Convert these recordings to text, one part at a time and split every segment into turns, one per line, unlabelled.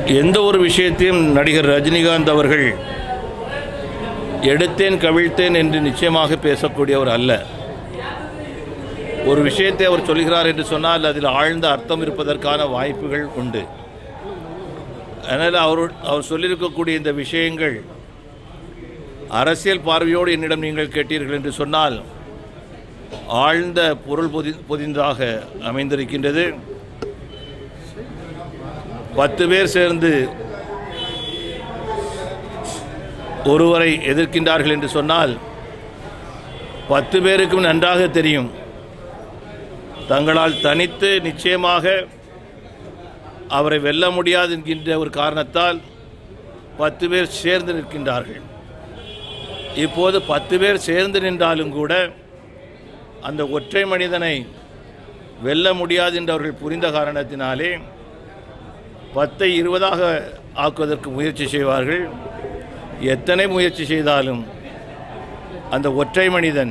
எந்த ஒரு விஷயத்தையும் நடிகர் ரஜினிகாந்த் அவர்கள் எடுத்தேன் கவிழ்த்தேன் என்று நிச்சயமாக பேசக்கூடியவர் அல்ல ஒரு விஷயத்தை அவர் சொல்கிறார் என்று சொன்னால் அதில் ஆழ்ந்த அர்த்தம் இருப்பதற்கான வாய்ப்புகள் உண்டு அதனால் அவர் அவர் சொல்லியிருக்கக்கூடிய இந்த விஷயங்கள் அரசியல் பார்வையோடு என்னிடம் நீங்கள் கேட்டீர்கள் என்று சொன்னால் ஆழ்ந்த பொருள் பொதி பொதிந்தாக அமைந்திருக்கின்றது பத்து பேர் சேர்ந்து ஒருவரை எதிர்க்கின்றார்கள் என்று சொன்னால் பத்து பேருக்கும் நன்றாக தெரியும் தங்களால் தனித்து நிச்சயமாக அவரை வெல்ல முடியாது என்கின்ற ஒரு காரணத்தால் பத்து பேர் சேர்ந்து நிற்கின்றார்கள் இப்போது பத்து பேர் சேர்ந்து நின்றாலும் கூட அந்த ஒற்றை மனிதனை வெல்ல முடியாது என்று அவர்கள் புரிந்த காரணத்தினாலே பத்தை இருபதாக ஆக்குவதற்கு முயற்சி செய்வார்கள் எத்தனை முயற்சி செய்தாலும் அந்த ஒற்றை மனிதன்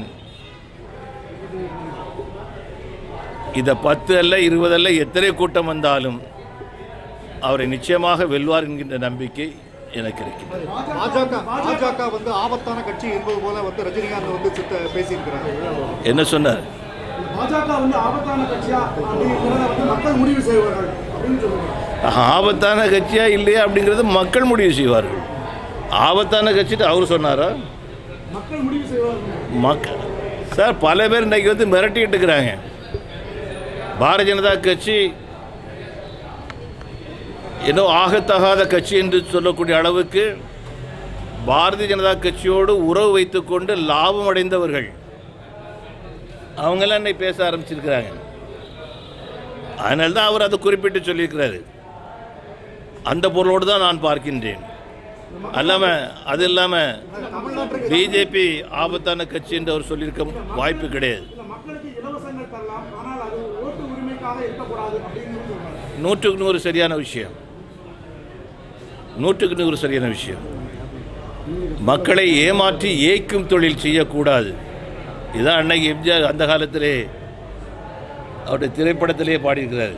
இதை பத்து அல்ல இருபது அல்ல எத்தனை கூட்டம் வந்தாலும் அவரை நிச்சயமாக வெல்வார் என்கின்ற நம்பிக்கை எனக்கு இருக்கிறது
பாஜக பாஜக வந்து ஆபத்தான கட்சி என்பது போல வந்து ரஜினிகாந்த் வந்து சித்த பேசியிருக்கிறார்
என்ன சொன்னார்
பாஜக வந்து ஆபத்தான கட்சியா அப்படிங்கிறத வந்து மக்கள் முடிவு செய்வார்கள் அப்படின்னு சொல்லுவாங்க
ஆபத்தான கட்சியா இல்லையா அப்படிங்கிறது மக்கள் முடிவு செய்வார்கள் ஆபத்தான கட்சிட்டு அவர் சொன்னாரா
மக்கள் முடிவு செய்வார்கள்
மக்கள் சார் பல பேர் இன்றைக்கி வந்து மிரட்டிட்டு இருக்கிறாங்க பாரதிய ஜனதா கட்சி ஏதோ ஆகத்தகாத கட்சி என்று சொல்லக்கூடிய அளவுக்கு பாரதிய ஜனதா கட்சியோடு உறவு வைத்துக்கொண்டு லாபம் அடைந்தவர்கள் அவங்கெல்லாம் இன்னைக்கு பேச ஆரம்பிச்சிருக்கிறாங்க அதனால தான் அவர் அதை குறிப்பிட்டு சொல்லியிருக்கிறாரு அந்த பொருளோடு தான் நான் பார்க்கின்றேன் அல்லாமல் அது இல்லாமல்
தமிழ்நாட்டுக்கு
பிஜேபி ஆபத்தான கட்சி என்று அவர் சொல்லியிருக்க வாய்ப்பு கிடையாது
இல்ல மக்களுக்கு இலவசங்கள் தரலாம் ஆனால் அது ஓட்டு உரிமைக்காக இருக்கக்கூடாது அப்படின்னு சொல்றாங்க
நூற்றுக்கு நூறு சரியான விஷயம் நூற்றுக்கு நூறு சரியான விஷயம் மக்களை ஏமாற்றி ஏய்க்கும் தொழில் செய்யக்கூடாது இதான் அன்னைக்கு எம்ஜிஆர் அந்த காலத்திலே அவருடைய திரைப்படத்திலே பாடியிருக்கிறார்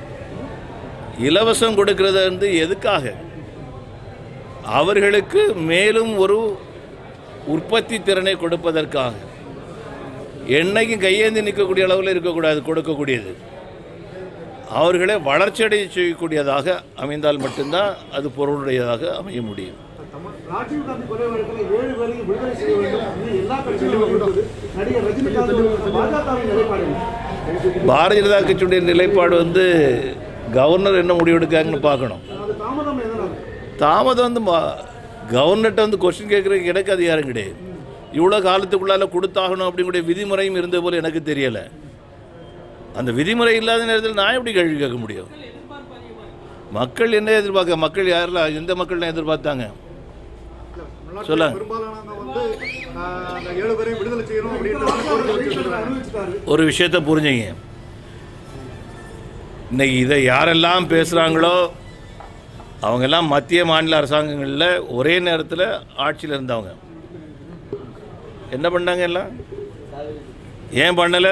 இலவசம் கொடுக்கிறது வந்து எதுக்காக அவர்களுக்கு மேலும் ஒரு உற்பத்தி திறனை கொடுப்பதற்காக என்னைக்கும் கையேந்தி நிற்கக்கூடிய அளவில் இருக்கக்கூடாது கொடுக்கக்கூடியது அவர்களை வளர்ச்சியடைய செய்யக்கூடியதாக அமைந்தால் மட்டும்தான் அது பொருளுடையதாக அமைய முடியும்
ராஜீவ் காந்தி கொலை வழக்கில் ஏழு பேரையும் விடுதலை செய்ய வேண்டும் இது எல்லா கட்சிகளும் இருந்தது நடிகர் ரஜினிகாந்த் பாஜகவின் நிலைப்பாடு என்ன?
பாரதிய ஜனதா கட்சியுடைய நிலைப்பாடு வந்து கவர்னர் என்ன முடிவெடுக்காங்கன்னு பார்க்கணும்
அது தாமதம் எதனால்
தாமதம் வந்து மா- கவர்னர்கிட்ட வந்து கொஸ்டின் கேட்குறதுக்கு எனக்கு அதிகாரம் கிடையாது இவ்வளோ காலத்துக்குள்ளால கொடுத்தாகணும் அப்படிங்கிற விதிமுறையும் இருந்த போல எனக்கு தெரியலை அந்த விதிமுறை இல்லாத நேரத்தில் நான் எப்படி கேள்வி கேட்க முடியும் மக்கள் என்ன எதிர்பார்க்க மக்கள் யாரெல்லாம் எந்த மக்கள் எதிர்பார்த்தாங்க
தமிழ்நாட்டுல
சொல்லுங்க.
பெரும்பாலானவங்க வந்து ஆஹ், அந்த ஏழு பேரையும் விடுதலை செய்யணும் அப்படின்ற கோரிக்கை வச்சிருக்கிறாங்க
அறிவிச்சிட்டாரு
ஒரு விஷயத்தை புரிஞ்சுங்க இன்னைக்கு இதை யாரெல்லாம் பேசுகிறாங்களோ அவங்கெல்லாம் மத்திய மாநில அரசாங்கங்களில் ஒரே நேரத்தில் ஆட்சியில் இருந்தவங்க என்ன பண்ணாங்க எல்லாம் ஏன் பண்ணலை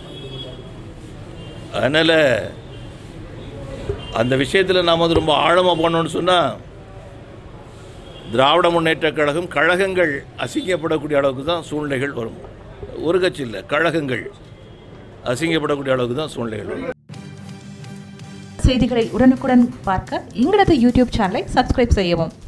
அதனால் அந்த விஷயத்தில் நாம் வந்து ரொம்ப ஆழமாக போனோம்னு சொன்னால் திராவிட முன்னேற்றக் கழகம் கழகங்கள் அசிங்கப்படக்கூடிய அளவுக்கு தான் சூழ்நிலைகள் வரும் ஒரு கட்சி இல்லை கழகங்கள் அசிங்கப்படக்கூடிய அளவுக்கு தான் சூழ்நிலைகள் வரும்
செய்திகளை உடனுக்குடன் பார்க்க எங்களது யூடியூப் சேனலை சப்ஸ்கிரைப் செய்யவும்